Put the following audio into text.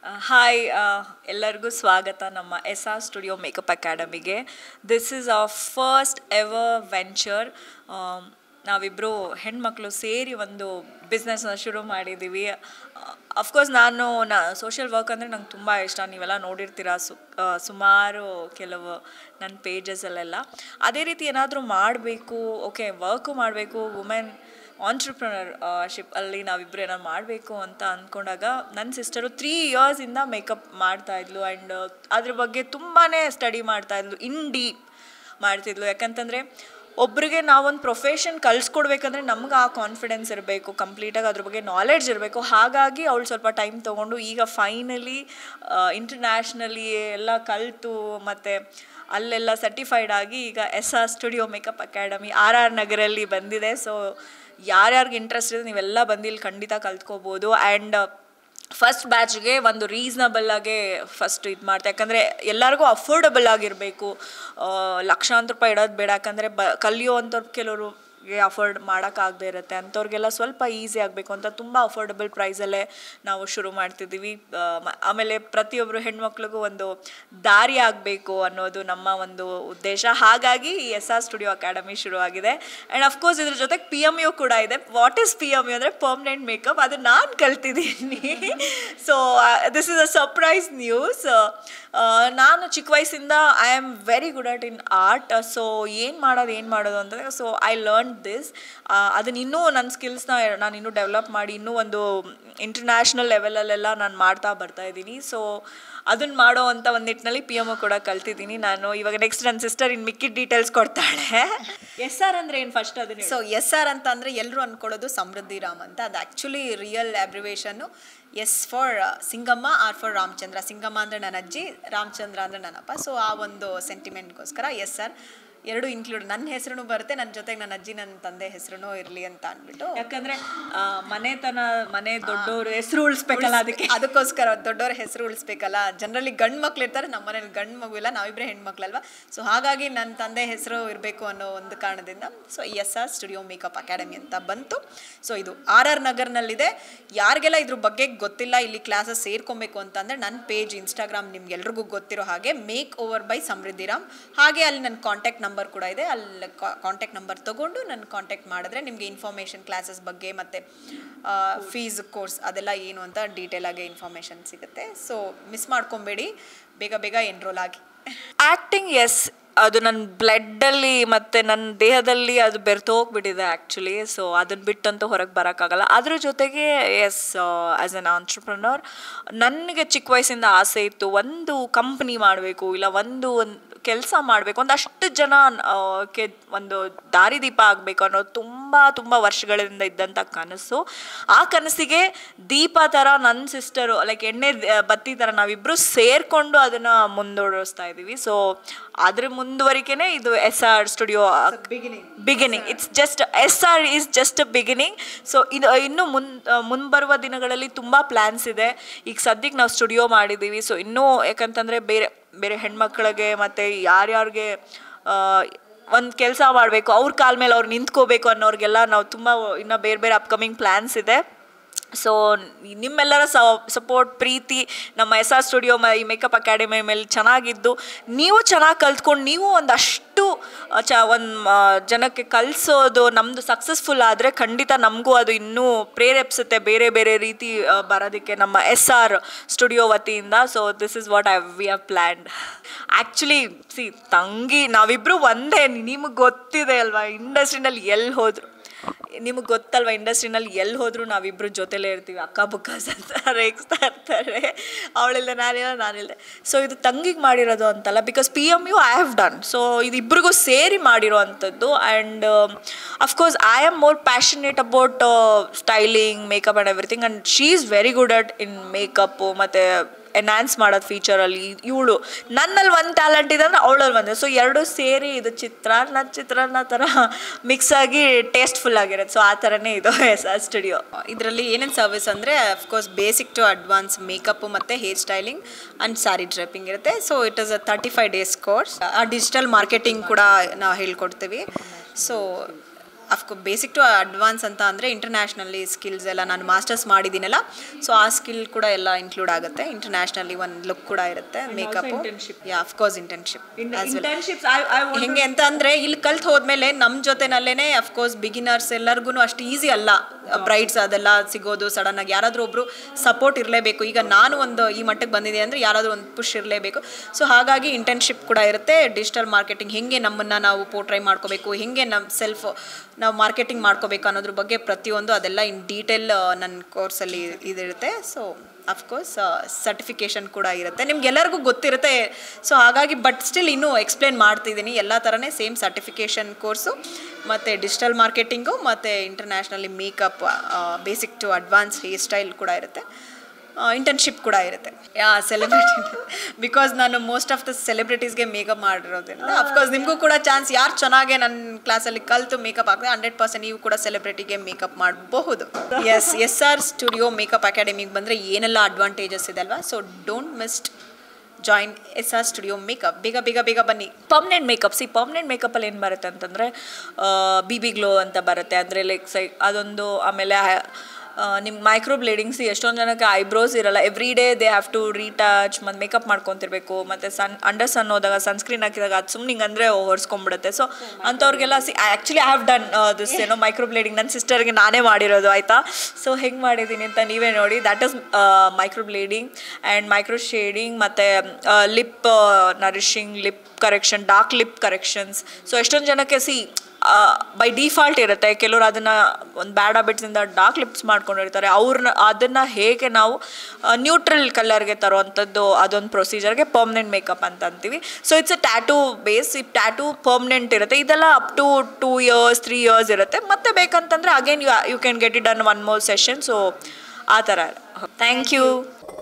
Hi ಎಲ್ಲರಿಗೂ ಸ್ವಾಗತ ನಮ್ಮ ಎಸ್ ಆರ್ ಸ್ಟುಡಿಯೋ ಮೇಕಪ್ ಅಕಾಡೆಮಿಗೆ this is our first ever venture ನಾವಿಬ್ಬರು ಹೆಣ್ಮಕ್ಳು ಸೇರಿ ಒಂದು ಬಿಸ್ನೆಸ್ನ ಶುರು ಮಾಡಿದ್ದೀವಿ ಅಫ್ಕೋರ್ಸ್ ನಾನು ನಾ ಸೋಷಿಯಲ್ ವರ್ಕ್ ಅಂದರೆ ನಂಗೆ ತುಂಬ ಇಷ್ಟ ನೀವೆಲ್ಲ ನೋಡಿರ್ತೀರ ಸು ಆ, ಸುಮಾರು ಕೆಲವು ನನ್ನ ಪೇಜಸಲ್ಲೆಲ್ಲ ಅದೇ ರೀತಿ ಏನಾದರೂ ಮಾಡಬೇಕು ಓಕೆ ವರ್ಕು ಮಾಡಬೇಕು ವುಮೆನ್ ಆಂಟ್ರಪ್ರನರ್ಶಿಪ್ ಅಲ್ಲಿ ನಾವಿಬ್ಬರು ಏನಾದ್ರು ಮಾಡಬೇಕು ಅಂತ ಅಂದ್ಕೊಂಡಾಗ ನನ್ನ ಸಿಸ್ಟರು ತ್ರೀ ಇಯರ್ಸಿಂದ ಮೇಕಪ್ ಮಾಡ್ತಾಯಿದ್ಲು ಆ್ಯಂಡ್ ಅದ್ರ ಬಗ್ಗೆ ತುಂಬಾ ಸ್ಟಡಿ ಮಾಡ್ತಾಯಿದ್ಲು ಇನ್ ಡೀಪ್ ಮಾಡ್ತಿದ್ಲು ಯಾಕಂತಂದರೆ ಒಬ್ರಿಗೆ ನಾವೊಂದು ಪ್ರೊಫೆಷನ್ ಕಲಿಸ್ಕೊಡ್ಬೇಕಂದ್ರೆ ನಮ್ಗೆ ಆ ಕಾನ್ಫಿಡೆನ್ಸ್ ಇರಬೇಕು ಕಂಪ್ಲೀಟಾಗಿ ಅದ್ರ ಬಗ್ಗೆ ನಾಲೆಡ್ಜ್ ಇರಬೇಕು ಹಾಗಾಗಿ ಅವಳು ಸ್ವಲ್ಪ ಟೈಮ್ ತೊಗೊಂಡು ಈಗ ಫೈನಲಿ ಇಂಟರ್ನ್ಯಾಷ್ನಲಿ ಎಲ್ಲ ಕಲಿತು ಮತ್ತು ಅಲ್ಲೆಲ್ಲ ಸರ್ಟಿಫೈಡ್ ಆಗಿ ಈಗ S R studio makeup academy R R ನಗರಲ್ಲಿ ಬಂದಿದೆ ಸೊ ಯಾರ್ಯಾರಿಗೆ ಇಂಟ್ರೆಸ್ಟ್ ಇದೆ ನೀವೆಲ್ಲ ಬಂದು ಇಲ್ಲಿ ಖಂಡಿತ ಕಲ್ತ್ಕೋಬೋದು ಆ್ಯಂಡ್ ಫಸ್ಟ್ ಬ್ಯಾಚ್ಗೆ ಒಂದು ರೀಸ್ನಬಲ್ ಆಗಿ ಫಸ್ಟ್ ಇದು ಮಾಡ್ತಾ ಯಾಕಂದರೆ ಎಲ್ಲರಿಗೂ ಅಫೋರ್ಡಬಲ್ ಆಗಿರಬೇಕು ಲಕ್ಷಾಂತರ ರೂಪಾಯಿ ಇಡೋದು ಬೇಡ ಯಾಕಂದರೆ ಬ ಕಲಿಯುವಂಥವ್ರು ಕೆಲವರು ಅಫೋರ್ಡ್ ಮಾಡೋಕ್ಕಾಗದೇ ಇರುತ್ತೆ ಅಂಥವ್ರಿಗೆಲ್ಲ ಸ್ವಲ್ಪ ಈಸಿ ಆಗಬೇಕು ಅಂತ ತುಂಬ ಅಫೋರ್ಡಬಲ್ ಪ್ರೈಸಲ್ಲೇ ನಾವು ಶುರು ಮಾಡ್ತಿದ್ದೀವಿ ಆ, ಮ- ಆಮೇಲೆ ಪ್ರತಿಯೊಬ್ಬರು ಹೆಣ್ಮಕ್ಳಿಗೂ ಒಂದು ದಾರಿ ಆಗಬೇಕು ಅನ್ನೋದು ನಮ್ಮ ಒಂದು ಉದ್ದೇಶ ಹಾಗಾಗಿ ಈ ಎಸ್ ಆರ್ ಸ್ಟುಡಿಯೋ ಅಕಾಡೆಮಿ ಶುರುವಾಗಿದೆ ಆ್ಯಂಡ್ ಅಫ್ಕೋರ್ಸ್ ಇದ್ರ ಜೊತೆಗೆ ಪಿ ಎಮ್ ಯು ಕೂಡ ಇದೆ what is P M U ಅಂದರೆ ಪರ್ಮನೆಂಟ್ ಮೇಕಪ್ ಅದು ನಾನು ಕಲ್ತಿದ್ದೀನಿ so this is a surprise news ನಾನು ಚಿಕ್ಕ ವಯಸ್ಸಿಂದ I am very good at in art so ಏನು ಮಾಡೋದು ಏನು ಮಾಡೋದು ಅಂತಂದರೆ ಸೊ ಐ ಲರ್ನ್ ದಿಸ್ ಅದನ್ನ ಇನ್ನೂ ನನ್ನ ಸ್ಕಿಲ್ಸ್ನ ನಾನು ಇನ್ನೂ ಡೆವಲಪ್ ಮಾಡಿ ಇನ್ನೂ ಒಂದು ಇಂಟರ್ನ್ಯಾಷನಲ್ ಲೆವೆಲಲ್ಲೆಲ್ಲ ನಾನು ಮಾಡ್ತಾ ಬರ್ತಾ ಇದ್ದೀನಿ ಸೊ ಅದನ್ನ ಮಾಡೋ ಅಂತ ಒಂದು ನಿಟ್ಟಿನಲ್ಲಿ ಪಿ ಎಮ್ ಕೂಡ ಕಲ್ತಿದ್ದೀನಿ ನಾನು ಇವಾಗ ನೆಕ್ಸ್ಟ್ ನನ್ನ ಸಿಸ್ಟರ್ ಇನ್ನು ಮಿಕ್ಕಿದ ಡೀಟೇಲ್ಸ್ ಕೊಡ್ತಾಳೆ ಎಸ್ ಆರ್ ಅಂದರೆ ಏನು ಫಸ್ಟ್ ಅದನ್ನ ಸೊ ಎಸ್ ಆರ್ ಅಂತ ಅಂದರೆ ಎಲ್ಲರೂ ಅನ್ಕೊಳ್ಳೋದು ಸಮೃದ್ಧಿ ರಾಮ್ ಅಂತ ಅದು ಆ್ಯಕ್ಚುಲಿ ರಿಯಲ್ ಅಬ್ರಿವೇಷನ್ನು S for Singamma R for Ramachandra Singamma ಅಂದರೆ ನನ್ನ ಅಜ್ಜಿ ರಾಮಚಂದ್ರ ಅಂದರೆ ನನ್ನಪ್ಪ ಸೊ ಆ ಒಂದು ಸೆಂಟಿಮೆಂಟ್ಗೋಸ್ಕರ ಎಸ್ ಆರ್ ಎರಡು ಇನ್ಕ್ಲೂಡ್ ನನ್ನ ಹೆಸರು ಬರುತ್ತೆ ನನ್ನ ಜೊತೆಗೆ ನನ್ನ ಅಜ್ಜಿ ನನ್ನ ತಂದೆ ಹೆಸರು ಇರಲಿ ಅಂತ ಅಂದ್ಬಿಟ್ಟು ಯಾಕಂದ್ರೆ ಆ, ಮನೆತನ ಮನೆ ದೊಡ್ಡವರು ಹೆಸರು ಉಳಿಸ್ಬೇಕಲ್ಲ ಅದಕ್ಕೆ ಅದಕ್ಕೋಸ್ಕರ ದೊಡ್ಡವ್ರ ಹೆಸರು ಉಳಿಸ್ಬೇಕಲ್ಲ ಜನರಲಿ ಗಂಡು ಮಕ್ಳು ಇರ್ತಾರೆ ನಮ್ಮ ಮನೇಲಿ ಗಂಡು ಮಗು ಇಲ್ಲ ನಾವಿಬ್ಬರೇ ಹೆಣ್ಮಕ್ಳಲ್ವಾ ಸೊ ಹಾಗಾಗಿ ನನ್ನ ತಂದೆ ಹೆಸರು ಇರಬೇಕು ಅನ್ನೋ ಒಂದು ಕಾರಣದಿಂದ so S R studio makeup academy ಅಂತ ಬಂತು ಸೊ ಇದು ಆರ್ ಆರ್ ನಗರ್ನಲ್ಲಿದೆ ಯಾರಿಗೆಲ್ಲ ಇದ್ರ ಬಗ್ಗೆ ಗೊತ್ತಿಲ್ಲ ಇಲ್ಲಿ ಕ್ಲಾಸಸ್ ಸೇರ್ಕೊಬೇಕು ಅಂತಂದರೆ ನನ್ನ ಪೇಜ್ ಇನ್ಸ್ಟಾಗ್ರಾಮ್ ನಿಮ್ಗೆಲ್ರಿಗೂ ಗೊತ್ತಿರೋ ಹಾಗೆ ಮೇಕ್ ಓವರ್ ಬೈ ಸಮೃದ್ಧಿರಾಮ್ ಹಾಗೆ ಅಲ್ಲಿ ನನ್ನ ಕಾಂಟ್ಯಾಕ್ಟ್ ನಂಬರ್ ಕೂಡ ಇದೆ ಅಲ್ಲಿ ಕಾಂಟ್ಯಾಕ್ಟ್ ನಂಬರ್ ತೊಗೊಂಡು ನನ್ನ ಕಾಂಟ್ಯಾಕ್ಟ್ ಮಾಡಿದ್ರೆ ನಿಮಗೆ ಇನ್ಫಾರ್ಮೇಷನ್ ಕ್ಲಾಸಸ್ ಬಗ್ಗೆ ಮತ್ತು ಫೀಸ್ ಕೋರ್ಸ್ ಅದೆಲ್ಲ ಏನು ಅಂತ ಡೀಟೇಲ್ ಆಗಿ ಇನ್ಫಾರ್ಮೇಷನ್ ಸಿಗುತ್ತೆ ಸೊ ಮಿಸ್ ಮಾಡ್ಕೊಬೇಡಿ ಬೇಗ ಬೇಗ ಎನ್ರೋಲ್ ಆಗಿ ಆ್ಯಕ್ಟಿಂಗ್ ಎಸ್ ಅದು ನನ್ನ ಬ್ಲಡ್ಡಲ್ಲಿ ಮತ್ತು ನನ್ನ ದೇಹದಲ್ಲಿ ಅದು ಬೆರ್ತು ಹೋಗ್ಬಿಟ್ಟಿದೆ ಆ್ಯಕ್ಚುಲಿ ಸೊ ಅದನ್ನು ಬಿಟ್ಟಂತೂ ಹೊರಗೆ ಬರೋಕ್ಕಾಗಲ್ಲ ಅದ್ರ ಜೊತೆಗೆ ಎಸ್ ಆ್ಯಸ್ ಎನ್ ಆಂಟ್ರಪ್ರನರ್ ನನಗೆ ಚಿಕ್ಕ ವಯಸ್ಸಿಂದ ಆಸೆ ಇತ್ತು ಒಂದು ಕಂಪ್ನಿ ಮಾಡಬೇಕು ಇಲ್ಲ ಒಂದು ಒಂದು ಕೆಲಸ ಮಾಡಬೇಕು ಒಂದಷ್ಟು ಜನ ಆ, ಕೆ ಒಂದು ದಾರಿದೀಪ ಆಗಬೇಕು ಅನ್ನೋದು ತುಂಬ ತುಂಬ ವರ್ಷಗಳಿಂದ ಇದ್ದಂಥ ಕನಸು ಆ ಕನಸಿಗೆ ದೀಪ ಥರ ನನ್ನ ಸಿಸ್ಟರು ಲೈಕ್ ಎಣ್ಣೆ ದ- ಬತ್ತಿ ಥರ ನಾವಿಬ್ಬರು ಸೇರಿಕೊಂಡು ಅದನ್ನು ಮುಂದೂಡಿಸ್ತಾ ಇದ್ದೀವಿ ಸೊ ಅದ್ರ ಮುಂದುವರಿಕೆನೇ ಇದು S R studio beginning it's just S R is just beginning so ಇದು ಇನ್ನು ಮುನ್ ಮುಂಬರುವ ದಿನಗಳಲ್ಲಿ ತುಂಬ ಪ್ಲ್ಯಾನ್ಸ್ ಇದೆ ಈಗ ಸದ್ಯಕ್ಕೆ ನಾವು ಸ್ಟುಡಿಯೋ ಮಾಡಿದ್ದೀವಿ ಸೊ ಇನ್ನೂ ಯಾಕಂತಂದರೆ ಬೇರೆ ಬೇರೆ ಹೆಣ್ಮಕ್ಳಿಗೆ ಮತ್ತು ಯಾರ್ಯಾರಿಗೆ ಒಂದು ಕೆಲಸ ಮಾಡಬೇಕು ಅವ್ರ ಕಾಲ ಮೇಲೆ ಅವ್ರು ನಿಂತ್ಕೋಬೇಕು ಅನ್ನೋರಿಗೆಲ್ಲ ನಾವು ತುಂಬ ಇನ್ನೂ ಬೇರೆ ಬೇರೆ ಅಪ್ಕಮಿಂಗ್ ಪ್ಲ್ಯಾನ್ಸ್ ಇದೆ ಸೊ ನಿಮ್ಮೆಲ್ಲರ ಸಪೋರ್ಟ್ ಪ್ರೀತಿ ನಮ್ಮ ಎಸ್ ಆರ್ ಸ್ಟುಡಿಯೋ ಮ ಈ ಮೇಕಪ್ ಅಕಾಡೆಮಿ ಮೇಲೆ ಚೆನ್ನಾಗಿದ್ದು ನೀವು ಚೆನ್ನಾಗಿ ಕಲ್ತ್ಕೊಂಡು ನೀವು ಒಂದಷ್ಟು ಆ, ಚ ಒಂದು ಜನಕ್ಕೆ ಕಲಿಸೋದು ನಮ್ಮದು ಸಕ್ಸಸ್ಫುಲ್ ಆದರೆ ಖಂಡಿತ ನಮಗೂ ಅದು ಇನ್ನೂ ಪ್ರೇರೇಪಿಸುತ್ತೆ ಬೇರೆ ಬೇರೆ ರೀತಿ ಆ, ಬರೋದಕ್ಕೆ ನಮ್ಮ ಎಸ್ ಆರ್ ಸ್ಟುಡಿಯೋ ವತಿಯಿಂದ so this is what I we have planned actually see ತಂಗಿ ನಾವಿಬ್ಬರು ಒಂದೇ ನಿಮಗೆ ಗೊತ್ತಿದೆ ಅಲ್ವಾ ಇಂಡಸ್ಟ್ರಿನಲ್ಲಿ ಎಲ್ಲಿ ಹೋದ್ರು ನಿಮಗೆ ಗೊತ್ತಲ್ವಾ ಇಂಡಸ್ಟ್ರಿನಲ್ಲಿ ಎಲ್ಲಿ ಹೋದರೂ ನಾವಿಬ್ಬರು ಜೊತೆಲೇ ಇರ್ತೀವಿ ಅಕ್ಕ ಬುಕ್ಕಾಸ್ ಅಂತ ರೇಗಿಸ್ತಾ ಇರ್ತಾರೆ ಅವಳಿಲ್ಲ ನಾನಿಲ್ಲ ನಾನಿಲ್ಲ ಸೊ ಇದು ತಂಗಿಗೆ ಮಾಡಿರೋದು ಅಂತಲ್ಲ because P M U I have done so ಇದು ಇಬ್ರಿಗೂ ಸೇರಿ ಮಾಡಿರೋ ಅಂಥದ್ದು and of course I am more passionate about styling makeup and everything and she is very good at in makeup ಮತ್ತು ಎನ್ಹಾನ್ಸ್ ಮಾಡೋದು ಫೀಚರಲ್ಲಿ ಇವಳು ನನ್ನಲ್ಲಿ ಒಂದು ಟ್ಯಾಲೆಂಟ್ ಇದೆ ಅಂದರೆ ಅವಳಲ್ಲಿ ಒಂದು ಸೊ ಎರಡು ಸೇರಿ ಇದು ಚಿತ್ರಾನ್ನ ಚಿತ್ರಾನ್ನ ಥರ ಮಿಕ್ಸ್ ಆಗಿ ಟೇಸ್ಟ್ಫುಲ್ ಆಗಿರುತ್ತೆ ಸೊ ಆ ಥರನೇ ಇದು ಎಸ್ ಆರ್ ಸ್ಟುಡಿಯೋ ಇದರಲ್ಲಿ ಏನೇನು ಸರ್ವಿಸ್ ಅಂದರೆ of course basic to advance makeup ಮತ್ತು hair styling and sari draping ಇರುತ್ತೆ so it is a thirty five days course ಆ ಡಿಜಿಟಲ್ ಮಾರ್ಕೆಟಿಂಗ್ ಕೂಡ ನಾವು ಹೇಳ್ಕೊಡ್ತೀವಿ so of course basic to advance ಅಂತ ಅಂದರೆ ಇಂಟರ್ನ್ಯಾಷನಲ್ಲಿ ಸ್ಕಿಲ್ಸ್ ಎಲ್ಲ ನಾನು ಮಾಸ್ಟರ್ಸ್ ಮಾಡಿದ್ದೀನಲ್ಲ ಸೊ ಆ ಸ್ಕಿಲ್ ಕೂಡ ಎಲ್ಲ ಇನ್ಕ್ಲೂಡ್ ಆಗುತ್ತೆ ಇಂಟರ್ನ್ಯಾಷನಲಿ ಒಂದು ಲುಕ್ ಕೂಡ ಇರುತ್ತೆ makeup internship. Yeah of course internship internships I I ಹೆಂಗೆ ಅಂತ ಅಂದರೆ ಇಲ್ಲಿ ಕಲ್ತು ಹೋದ್ಮೇಲೆ ನಮ್ಮ ಜೊತೆನಲ್ಲೇ ಅಫ್ಕೋರ್ಸ್ ಬಿಗಿನರ್ಸ್ ಎಲ್ಲರಿಗೂ ಅಷ್ಟು ಈಸಿ ಅಲ್ಲ ಬ್ರೈಡ್ಸ್ ಅದೆಲ್ಲ ಸಿಗೋದು ಸಡನ್ ಆಗಿ ಯಾರಾದರೂ ಒಬ್ರು ಸಪೋರ್ಟ್ ಇರಲೇಬೇಕು ಈಗ ನಾನು ಒಂದು ಈ ಮಟ್ಟಕ್ಕೆ ಬಂದಿದೆ ಅಂದರೆ ಯಾರಾದರೂ ಒಂದು ಪುಷ್ ಇರಲೇಬೇಕು ಸೊ ಹಾಗಾಗಿ ಇಂಟರ್ನ್ಶಿಪ್ ಕೂಡ ಇರುತ್ತೆ ಡಿಜಿಟಲ್ ಮಾರ್ಕೆಟಿಂಗ್ ಹೆಂಗೆ ನಮ್ಮನ್ನು ನಾವು ಪೋರ್ಟ್ರೈ ಮಾಡ್ಕೋಬೇಕು ಹೆಂಗೆ ನಮ್ಮ ಸೆಲ್ಫ್ ನಾವು ಮಾರ್ಕೆಟಿಂಗ್ ಮಾಡ್ಕೋಬೇಕು ಅನ್ನೋದ್ರ ಬಗ್ಗೆ ಪ್ರತಿಯೊಂದು ಅದೆಲ್ಲ ಇನ್ ಡೀಟೇಲ್ ನನ್ನ ಕೋರ್ಸಲ್ಲಿ ಇದಿರುತ್ತೆ ಸೊ ಅಫ್ಕೋರ್ಸ್ ಸರ್ಟಿಫಿಕೇಷನ್ ಕೂಡ ಇರುತ್ತೆ ನಿಮ್ಗೆಲ್ಲರಿಗೂ ಗೊತ್ತಿರುತ್ತೆ ಸೊ ಹಾಗಾಗಿ ಬಟ್ ಸ್ಟಿಲ್ ಇನ್ನೂ ಎಕ್ಸ್ಪ್ಲೇನ್ ಮಾಡ್ತಿದ್ದೀನಿ ಎಲ್ಲ ಥರನೇ ಸೇಮ್ ಸರ್ಟಿಫಿಕೇಷನ್ ಕೋರ್ಸು ಮತ್ತು ಡಿಜಿಟಲ್ ಮಾರ್ಕೆಟಿಂಗು ಮತ್ತು internationally makeup basic to advance hair style ಕೂಡ ಇರುತ್ತೆ ಇಂಟರ್ನ್ಶಿಪ್ ಕೂಡ ಇರುತ್ತೆ ಯಾ ಸೆಲೆಬ್ರಿಟಿ ಬಿಕಾಸ್ ನಾನು ಮೋಸ್ಟ್ ಆಫ್ ದ ಸೆಲೆಬ್ರಿಟೀಸ್ಗೆ ಮೇಕಪ್ ಮಾಡಿರೋದ್ರಿಂದ ಅಫ್ಕೋರ್ಸ್ ನಿಮಗೂ ಕೂಡ ಚಾನ್ಸ್ ಯಾರು ಚೆನ್ನಾಗೆ ನನ್ನ ಕ್ಲಾಸಲ್ಲಿ ಕಲಿತು ಮೇಕಪ್ ಆಗ್ತದೆ ಹಂಡ್ರೆಡ್ ಪರ್ಸೆಂಟ್ ನೀವು ಕೂಡ ಸೆಲೆಬ್ರಿಟಿಗೆ ಮೇಕಪ್ ಮಾಡಬಹುದು S S R studio makeup ಅಕಾಡೆಮಿಗೆ ಬಂದರೆ ಏನೆಲ್ಲ ಅಡ್ವಾಂಟೇಜಸ್ ಇದೆ ಅಲ್ವಾ so don't missed join S R studio makeup ಬೇಗ ಬೇಗ ಬೇಗ ಬನ್ನಿ ಪರ್ಮನೆಂಟ್ ಮೇಕಪ್ ಸಿ ಪರ್ಮನೆಂಟ್ ಮೇಕಪ್ಪಲ್ಲಿ ಏನು ಬರುತ್ತೆ ಅಂತಂದರೆ ಬಿ ಬಿ ಗ್ಲೋ ಅಂತ ಬರುತ್ತೆ ಅಂದರೆ ಲೈಕ್ ಸೈ ಅದೊಂದು ಆಮೇಲೆ ನಿಮ್ಮ ಮೈಕ್ರೋ ಬ್ಲೇಡಿಂಗ್ಸ್ ಎಷ್ಟೊಂದು ಜನಕ್ಕೆ ಐಬ್ರೋಸ್ ಇರಲ್ಲ every day they have to retouch ಮತ್ತು ಮೇಕಪ್ ಮಾಡ್ಕೊತಿರ್ಬೇಕು ಮತ್ತು ಸನ್ ಅಂಡರ್ ಸನ್ ಹೋದಾಗ ಸನ್ಸ್ಕ್ರೀನ್ ಹಾಕಿದಾಗ ಅದು ಸುಮ್ಮನೆ ಹಿಂಗಂದರೆ ಹೊರಿಸ್ಕೊಂಡ್ಬಿಡುತ್ತೆ ಸೊ ಅಂಥವ್ರಿಗೆಲ್ಲ see actually I have done this ಏನೋ ಮೈಕ್ರೋ ಬ್ಲೇಡಿಂಗ್ ನನ್ನ ಸಿಸ್ಟರ್ಗೆ ನಾನೇ ಮಾಡಿರೋದು ಆಯಿತಾ ಸೊ ಹೆಂಗೆ ಮಾಡಿದ್ದೀನಿ ಅಂತ ನೀವೇ ನೋಡಿ that is microblading and micro shading ಮತ್ತು lip nourishing lip correction dark lip corrections so ಎಷ್ಟೊಂದು ಜನಕ್ಕೆ ಸಿ ಬೈ ಡಿಫಾಲ್ಟ್ ಇರುತ್ತೆ ಕೆಲವರು ಅದನ್ನು ಒಂದು ಬ್ಯಾಡ್ ಹ್ಯಾಬಿಟ್ಸಿಂದ ಡಾರ್ಕ್ ಲಿಪ್ಸ್ ಮಾಡ್ಕೊಂಡಿರ್ತಾರೆ ಅವ್ರನ್ನ ಅದನ್ನು ಹೇಗೆ ನಾವು ನ್ಯೂಟ್ರಲ್ ಕಲರ್ಗೆ ತರುವಂಥದ್ದು ಅದೊಂದು ಪ್ರೊಸೀಜರ್ಗೆ ಪರ್ಮನೆಂಟ್ ಮೇಕಪ್ ಅಂತ ಅಂತೀವಿ so it's a tattoo base ಈ ಟ್ಯಾಟೂ ಪರ್ಮನೆಂಟ್ ಇರುತ್ತೆ ಇದೆಲ್ಲ up to two years three years ಇರುತ್ತೆ ಮತ್ತೆ ಬೇಕಂತಂದರೆ again you you can get it done one more session so ಆ ಥರ ಥ್ಯಾಂಕ್ ಯು